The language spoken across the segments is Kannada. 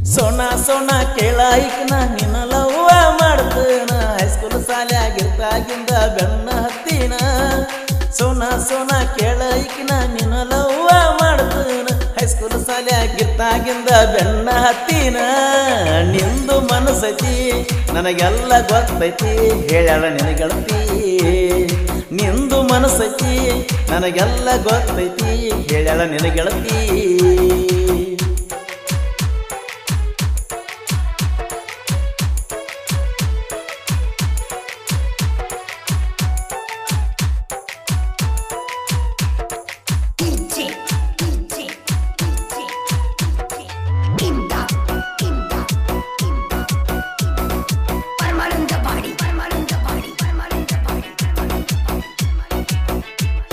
ಸೋನ ಸೋನ ಕೇಳಾಯಿಕ್ನ ನಿನ್ನ ಲವ್ವ ಮಾಡ್ತೇನ ಹೈಸ್ಕೂಲ್ ಶಾಲೆ ಆಗಿರ್ತಾಗಿಂದ ಬೆನ್ನ ಹತ್ತಿನ ಸೋನ ಸೋನ ಕೇಳಾಯಿಕ್ನ ನಿನ್ನ ಲವ್ವ ಮಾಡ್ತೇನ ಹೈಸ್ಕೂಲ್ ಶಾಲೆ ಆಗಿರ್ತಾಗಿಂದ ಬೆನ್ನ ಹತ್ತಿನ ನಿಂದು ಮನಸ್ಸೈತಿ ನನಗೆಲ್ಲ ಗೊತ್ತೈತಿ ಹೇಳಳ ನಿನಗೆಳತಿ ನಿಂದು ಮನಸ್ಸೈತಿ ನನಗೆಲ್ಲ ಗೊತ್ತೈತಿ ಹೇಳಳ ನಿನಗೆಳತಿ DJ, DJ, DJ, Inda, Inda, Inda, Paramaranda body, Paramaranda body, Paramaranda body, Paramaranda body.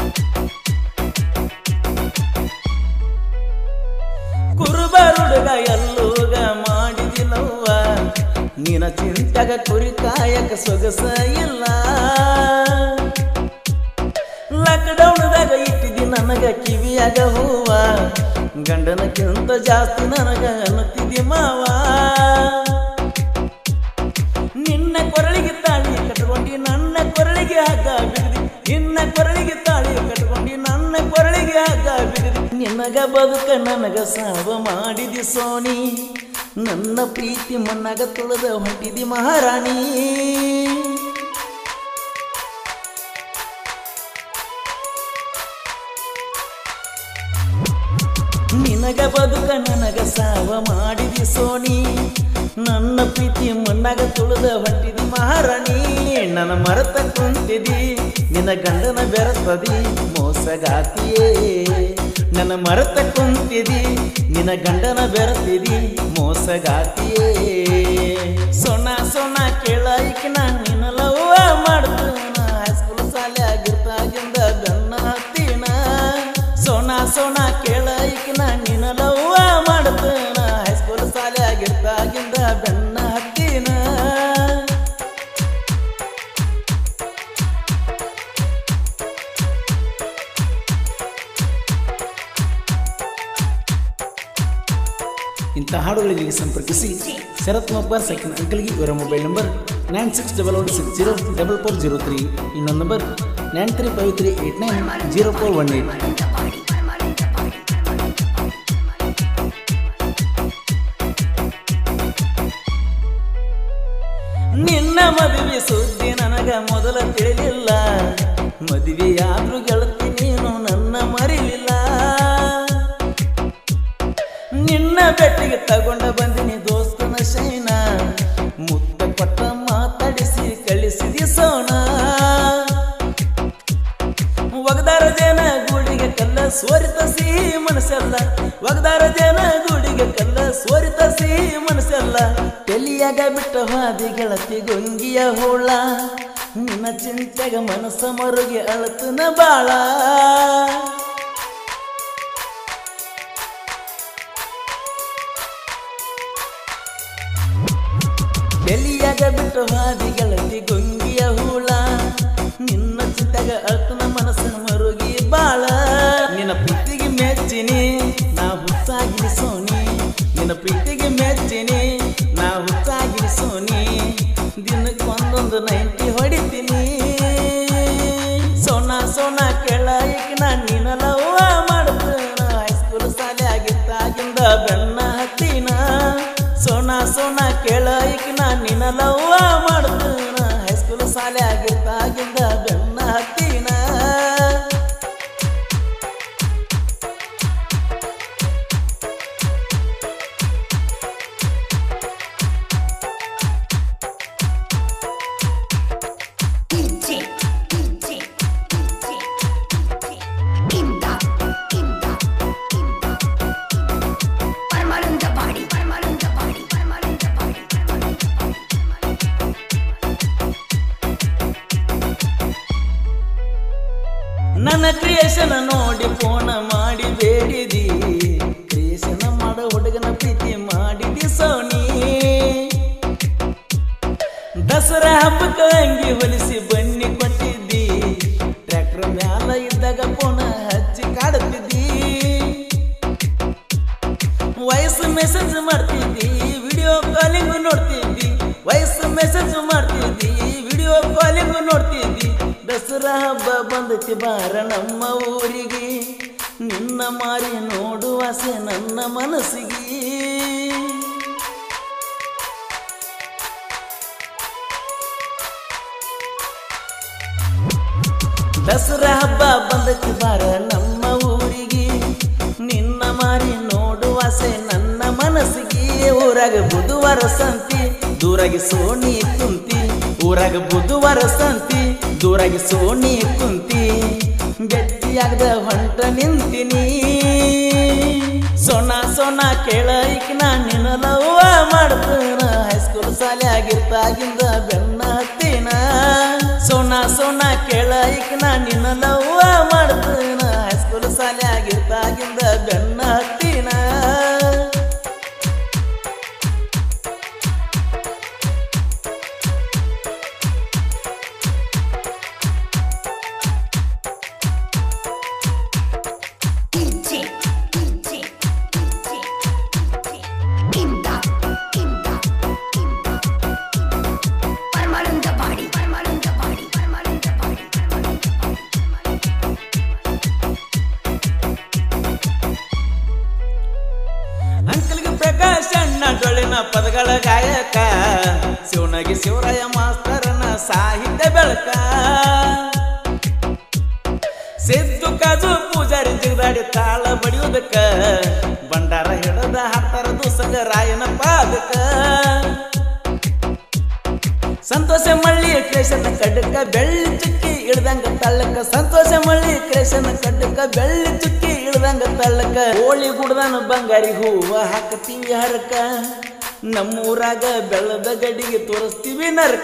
ಕುರುಬರುಡುಗ ಎಲ್ಲೂಗ ಮಾಡಿದಿಲ್ಲವ್ವ ನಿನ ಚಿಂತಗ ಕುರಿ ಕಾಯಕ ಸೊಗಸ ಇಲ್ಲ ಲಾಕ್ಡೌನ್ದಾಗ ಇಟ್ಟಿದಿ ನನಗ ಕಿವಿಯಾಗ ಹೂವ ಗಂಡನಕ್ಕಿಂತ ಜಾಸ್ತಿ ನನಗ ಅನ್ನತಿದಿ ಮಾವ ನಿನ್ನ ಕೊರಳಿಗೆ ತಾಳಿ ಕಟ್ಕೊಂಡಿ ನನ್ನ ಕೊರಳಿಗೆ ಹಗ್ಗ ಬಿಗದಿ ನಿನ್ನ ಕೊರಳಿಗೆ ತಾಳಿ ಕಟ್ಕೊಂಡಿ ನನ್ನ ಕೊರಳಿಗೆ ಹಗ್ಗ ಬಿಗದಿ ನಿನಗ ಬದುಕ ನನಗ ಸಾವ ಮಾಡಿದಿ ಸೋನಿ ನನ್ನ ಪ್ರೀತಿ ಮಣ್ಣಾಗ ತುಳಿದ ಹೊಂಟಿದಿ ಮಹಾರಾಣಿ ನಿನಗ ಬದುಕ ನನಗ ಸಾವ ಮಾಡಿದಿ ಸೋನಿ ನನ್ನ ಪ್ರೀತಿ ಮಣ್ಣಾಗ ತುಳಿದ ಹೊಂಟಿದಿ ಮಹಾರಾಣಿ ನನ್ನ ಮರೆತ ಕುಂತಿದಿ ನಿನ್ನ ಗಂಡನ ಬೆರತದಿ ಮೋಸಗಾತಿಯೇ ನನ್ನ ಮರೆತ ಕುಂತಿದಿ ನಿನ್ನ ಗಂಡನ ಬೆರತಿದಿ ಮೋಸಗಾತಿಯೇ ಸೊಣ ಸೊಣ ಕೇಳಾಯಿಕಿನ ನಿನ್ನ ಲವ್ವ ಮಾಡ್ತಾನ ಹೈಸ್ಕೂಲ್ ಶಾಲೆ ಆಗಿರ್ತಾಗಿಂದ ಬೆನ್ನ ಹತ್ತಿನ ಸೋನ ಸೋನ ಕೇಳಾಯಿಕಿನ ನಿನ್ನ ಲವ್ವ ಮಾಡ್ತಾನ ಹೈಸ್ಕೂಲ್ ಶಾಲೆ ಆಗಿರ್ತಾಗಿಂದ ಬೆನ್ನ ಹತ್ತಿನ ಇಂಥ ಹಾಡುಗಳಿಗೆ ಸಂಪರ್ಕಿಸಿ ಶರತ್ ಮೊಬ್ಬಾರ್ ಸೆಕೆಂಡ್ ಅಂಕಲ್ಗೆ ಇವರ mobile number nine six double one six zero double four zero three ಇನ್ನೊಂದು number nine three five three eight nine zero four one eight Paramaranda body, Paramaranda body, Paramaranda body. ನಿನ್ನ ಮದುವೆ ಸುದ್ದಿ ನನಗ ಮೊದಲ ತಿಳಿಲಿಲ್ಲ ಮದುವೆಯಾದ್ರೂ ಗೆಳತಿ ನೀನು ನನ್ನ ಮರಿಲಿಲ್ಲ ನಿನ್ನ ಬೆಟ್ಟಿಗೆ ತಗೊಂಡ ಬಂದಿನಿ ದೋಸ್ತನ ಶೈನ ಮುತ್ತ ಕೊಟ್ಟ ಮಾತಾಡಿಸಿ ಕಳಿಸಿದಿ ಸೋಣ ಒಗದಾರ ಜನ ಗೂಡಿಗೆ ಕಲ್ಲ ಸೋರಿತ ಸಿಹಿ ಮನಸ್ಸಲ್ಲ ಒಗದಾರ ಜನ ಗೂಡಿಗೆ ಕಲ್ಲ ಸೋರಿತ ಸಿಹಿ ಮನಸ್ಸಲ್ಲ ತೆಲಿಯಾಗ ಬಿಟ್ಟ ಹಾದಿ ಗೆಳತಿ ಗೊಂಗಿಯ ಹೋಳ ನಿನ್ನ ಚಿಂತೆಗ ಮನಸ್ಸ ಮರುಗಿ ಅಳತನ ಬಾಳ ಎಲಿಯಾಗ ಬಿಟ್ಟು ಹಾದಿ ಗೆಳತಿ ಗೊಂಗಿಯ ಹೂಳ ನಿನ್ನ ಚಿಂತೆಗ ಅಳ್ತನ ಮನಸ್ಸನ ಮರುಗಿ ಬಾಳ ನಿನ್ನ ಪ್ರೀತಿಗೆ ಮೆಚ್ಚಿನಿ ನಾ ಹುಚ್ಚಾಗಿ ಸೋನಿ ನಿನ್ನ ಪ್ರೀತಿಗೆ ಮೆಚ್ಚಿನಿ ನಾ ಹುಚ್ಚಾಗಿ ಸೋನಿ ದಿನಕ್ಕೊಂದೊಂದು ನೈಂಟಿ ಹೊಡಿತೀನಿ ಸೋನಾ ಸೋನಾ ಕೇಳಾಯಿಕಿನ ನಿನ್ನ ಲವ್ವ ಮಾಡ್ತೇನ ಹೈಸ್ಕೂಲ್ ಶಾಲೆ ಆಗಿತ್ತಾಗಿಂದ ಬೆನ್ನ ಹತ್ತಿನ ಸೋನಾ ಸೋನಾ ಕೇಳಾಯಿಕಿನ ನಿನ್ನ ಲವ್ವ ಮಾಡ್ತೇನ ಹೈಸ್ಕೂಲ್ ಶಾಲೆ ಆಗಿತ್ತಾಗಿಂದ ಬೆನ್ನ ಹತ್ತಿನ DJ, DJ, DJ, Inda, Inda, Inda, Paramaranda body, Paramaranda body, Paramaranda body, Paramaranda body, Paramaranda body. ನನ್ನ ಕ್ರಿಯೇಷನ್ ನೋಡಿ ಫೋನ ಮಾಡಿ ಬೇಡಿದಿ ಕ್ರಿಯೇಷನ್ ಮಾಡೋ ಹುಡುಗನ ಪ್ರೀತಿ ಮಾಡಿದಿ ಸೋನಿ ದಸರಾ ಹಬ್ಬಕ್ಕೆ ಅಂಗಿ ಹೊಲಿಸಿ ಬನ್ನಿ ಕೊಟ್ಟಿದ್ದಿ ಟ್ರ್ಯಾಕ್ಟರ್ ಮ್ಯಾಲ ಇದ್ದಾಗ ಫೋನ ಹಚ್ಚಿ ಕಾಡುತ್ತಿದ್ದಿ ವಯಸ್ಸು ಮೆಸೇಜ್ ಮಾಡ್ತಿದ್ದಿ ವಿಡಿಯೋ ಕಾಲಿಂಗ್ ನೋಡ್ತಿದ್ದಿ ವಯಸ್ಸು ಮೆಸೇಜ್ ಮಾಡ್ತಿದ್ದಿ ವಿಡಿಯೋ ಕಾಲಿಂಗ್ ನೋಡ್ತಿದ್ದಿ ದಸರಾ ಹಬ್ಬ ಬಂದೈತಿ ಬಾರ ನಮ್ಮ ಊರಿಗೆ ನಿನ್ನ ಮಾರಿ ನೋಡುವ ಆಸೆ ನನ್ನ ಮನಸ್ಸಿಗೆ ದಸರಾ ಹಬ್ಬ ಬಂದೈತಿ ಬಾರ ನಮ್ಮ ಊರಿಗೆ ನಿನ್ನ ಮಾರಿ ನೋಡುವ ಆಸೆ ನನ್ನ ಮನಸ್ಸಿಗೆ ಊರಾಗ ಬುಧವಾರ ಸಂತಿ ದೂರಾಗಿ ಸೋಣಿ ಕುಂತಿ ಊರಾಗ ಬುಧವಾರ ಸಂತಿ ದೂರಾಗಿ ಸೋಣಿ ಕುಂತಿ ಗಟ್ಟಿಯಾಗದ ಹೊಂಟ ನಿಂತಿನಿ ಸೊನ ಸೊನ ಕೇಳ ಈಕ ನಾ ನಿನ್ನ ಲವ್ವ ಮಾಡ್ತೇನ ಹೈಸ್ಕೂಲ್ ಶಾಲೆ ಆಗಿರ್ತಾಗಿಂದ ಬೆನ್ನ ಹತ್ತಿನ ಸೋನ ಸೋನ ಕೇಳ ಈಕ ನಾ ನಿನ್ನ ಲವ್ವ ಮಾಡ್ತೇನ ಹೈಸ್ಕೂಲ್ ಶಾಲೆ ಆಗಿರ್ತಾಗಿಂದ ಬೆನ್ನ ಹತ್ತಿನ DJ, DJ, DJ, Imda, Imda, Imda, Parmalunda body, Parmalunda body, Parmalunda body, Parmalunda body, ಅಂಕಲ್ಗೆ Prakash ಅಣ್ಣ ಡೊಳ್ಳಿನ ಪದಗಳ ಗಾಯಕ ಶಿವನಗಿ ಶಿವರಾಯ ಮಾಸ್ತರನ ಸಾಹಿತ್ಯ ಬೆಳಕ ಸಿದ್ದು ಕಾಜು ಪೂಜಾರಿ ಜಿಗದಾಡಿ ತಾಳ ಬಡಿಯುವುದಕ್ಕ ಬಂಡಾರ ಹಿಡದ ಹತ್ತರ ದುಸಗ ರಾಯನ ಪಾದಕ ಸಂತೋಷ ಮಳ್ಳಿ ಕ್ರೇಶನ ಕಡ್ಡಕ್ಕ ಬೆಳ್ಳಿ ಚುಕ್ಕಿ ಇಳ್ದಂಗ ತಳ್ಳಕ ಸಂತೋಷ ಮಳ್ಳಿ ಕ್ರೇಶನ ಕಡ್ಡಕ್ಕ ಬೆಳ್ಳಿ ಚುಕ್ಕಿ ಇಳ್ದಂಗ ತಳ್ಳಕ ಹೋಳಿ ಗುಡ್ದಾನ ಬಂಗಾರಿ ಹೂವ ಹಾಕತೀವಿ ಹರಕ ನಮ್ಮೂರಾಗ ಬೆಳ್ಳದ ಗಡಿಗೆ ತೋರಿಸ್ತೀವಿ ನರಕ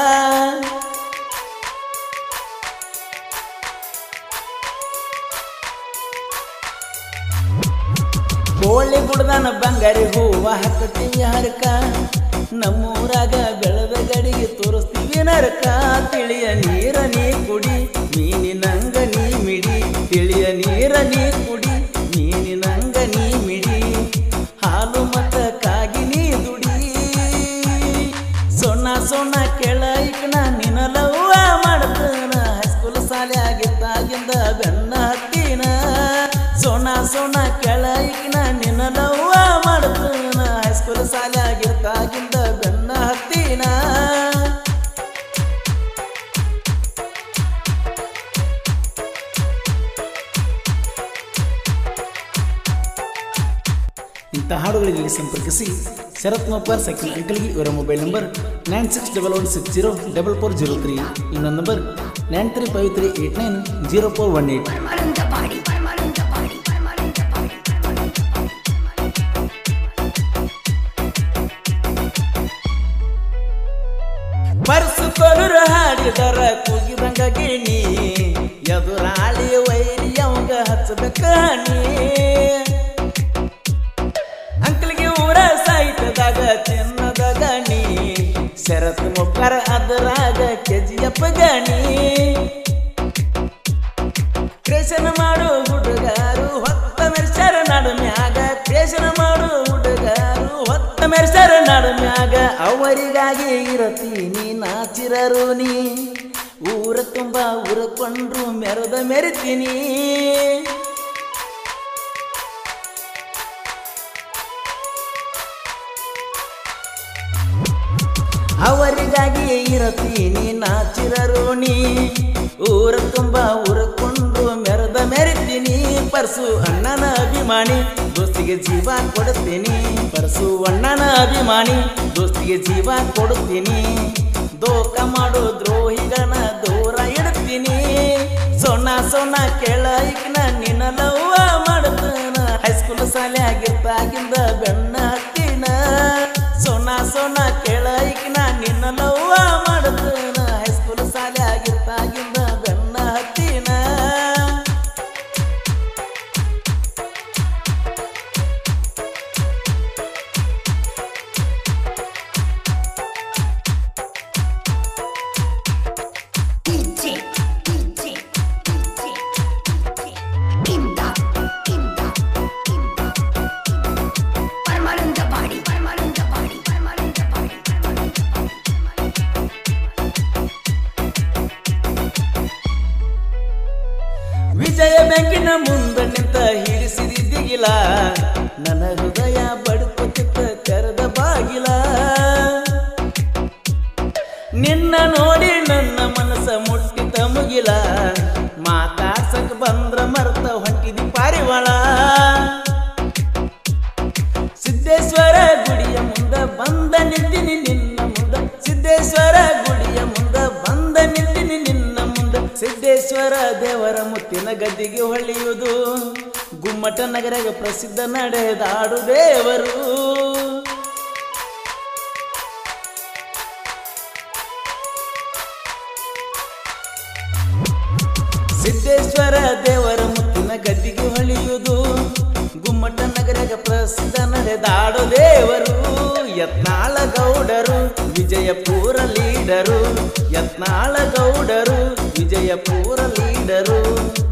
ಕೋಳಿ ಗುಡ್ದಾನ ಬಂಗಾರಿ ಹೂವ ಹಾಕತೀವಿ ಹರಕ ನಮ್ಮೂರಾಗ ಬೆಳೆದ ಗಡಿಗೆ ತೋರಿಸ್ತೀವಿ ನರಕ ತಿಳಿಯ ನೀರ ನೀ ಕುಡಿ ಮೀನಿನಂಗ ನೀ ಮಿಡಿ ತಿಳಿಯ ನೀರ ನೀ ಕುಡಿ ಮೀನಿನಂಗ ನೀ ಮಿಡಿ ಹಾಲು ಮತ್ತ ಕಾಗಿ ನೀ ದುಡಿ ಸೊನ್ನ ಸೊನ್ನ ಕೆಳ ಇಕ್ನ ನಿನ ಲವ್ವ ಮಾಡ್ತನ ಹೈಸ್ಕೂಲ್ ಶಾಲೆ ಆಗಿದ್ದಾಗಿಂದ ಬೆನ್ನ ಹತ್ತಿನ ಸೊನ ಸೊನ ಕೆಳ ಇಕ್ನ ನಿನ ಲವ್ವ ಮಾಡ್ತನ ಹೈಸ್ಕೂಲ್ ಶಾಲೆ ಆಗಿದ್ದಾಗಿಂದ ಬೆನ್ನ ಹತ್ತಿನ ಇಂಥ ಹಾಡುಗಳಿಗೆ ಸಂಪರ್ಕಿಸಿ ಶರತ್ ಮೊಬ್ಬಾರ್ ಸೈಕಲ್ ಅಂಕಲ್ಗೆ ಇವರ mobile number nine six double one six zero double four zero three ಇನ್ನೊಂದು number nine three five three eight nine zero four one eight Parmalunda body, Parmalunda body, Parmalunda body, Parmalunda body. ಪರ್ಸು ಕೊಲುರು ಹಾಡಿದರ ಕೂಗಿದಂಗ ಗಿಣಿ ಎದುರಾಳಿ ವೈರಿ ಅವಂಗ ಹಚ್ಚಬೇಕ ನೀ ಅಂಕಲ್ಗೆ ಊರ ಸಾಹಿತ್ಯದಾಗ ಚಿನ್ನದ ಗಣಿ ಶರತ್ ಮುಖರ ಅದರಾಗ ಕೆಜಿಯಪ್ಪ ಗಣಿ ಕ್ರೇಷನ ಮಾಡು ಹುಡುಗಾರು ಹೊತ್ತ ಮೆರ್ಸರ ನಡು ಮ್ಯಾಗ ಕ್ರೇಷನ ಮಾಡು ಹುಡುಗಾರು ಹೊತ್ತ ಮೆರ್ಸರ ನಡು ಮ್ಯಾಗ ಅವರಿಗಾಗಿ ಇರತೀನಿ ನಾಚಿರರು ನೀ ಊರ ತುಂಬ ಉರಕೊಂಡ್ರು ಮೆರೆದ ಮೆರಿತೀನಿ ಅವರಿಗಾಗಿ ಇರತೀನಿ ನಾಚಿರರು ನೀ ಊರ ತುಂಬ ಉರಕೊಂಡು ಮೆರೆದ ಮೆರಿತೀನಿ ಪರ್ಸು ಅಣ್ಣನ ಅಭಿಮಾನಿ ದೋಸ್ತಿಗೆ ಜೀವ ಕೊಡುತ್ತೀನಿ ಪರ್ಸು ಅಣ್ಣನ ಅಭಿಮಾನಿ ದೋಸ್ತಿಗೆ ಜೀವ ಕೊಡುತ್ತೀನಿ ದೋಖ ಮಾಡೋ ದ್ರೋಹಿಗಳನ್ನ ದೂರ ಇಡ್ತೀನಿ ಸೊನ್ನ ಸೊನ್ನ ಕೇಳ ಈಗಿನ ನಿನ್ನ ಲವ್ವ ಮಾಡ್ತಾನ ಹೈಸ್ಕೂಲ್ ಶಾಲೆ ಆಗಿರ್ತಾಗಿಂದ ಬೆನ್ನ ಹತ್ತಿನ ಸೊನ್ನ ಸೊನ್ನ ಕೇಳ ಈಗಿನ ನಿನ್ನ ಲವ್ವ ಮಾಡ್ತಾನ ಹೈಸ್ಕೂಲ್ ಶಾಲೆ ಆಗಿರ್ತಾಗಿಂದ ಬೆನ್ನ ಹತ್ತಿನ DJ, DJ, DJ, DJ. Imda, ಬಂದ ನಿಂತಿನಿ ನಿನ್ನ ಮುಂದ ಸಿದ್ದೇಶ್ವರ ಗುಡಿಯ ಮುಂದ ಬಂದ ನಿಂತಿನಿ ನಿನ್ನ ಮುಂದ ಸಿದ್ದೇಶ್ವರ ದೇವರ ಮುತ್ತಿನ ಗದ್ದಿಗೆ ಹೊಳೆಯುವುದು ಗುಮ್ಮಟ ನಗರಗ ಪ್ರಸಿದ್ಧ ನಡೆದಾಡು ದೇವರು ಸಿದ್ದೇಶ್ವರ ದೇವರ ಮುತ್ತಿನ ಗದ್ದಿಗೆ ಹೊಳೆಯುವುದು ಗುಮ್ಮಟ ನಗರಗ ಪ್ರಸಿದ್ಧ ನಡೆದಾಡು ದೇವರು ಯತ್ನಾಳ ಗೌಡರು ವಿಜಯಪುರ ಲೀಡರು ಯತ್ನಾಳ ಗೌಡರು ವಿಜಯಪುರ ಲೀಡರು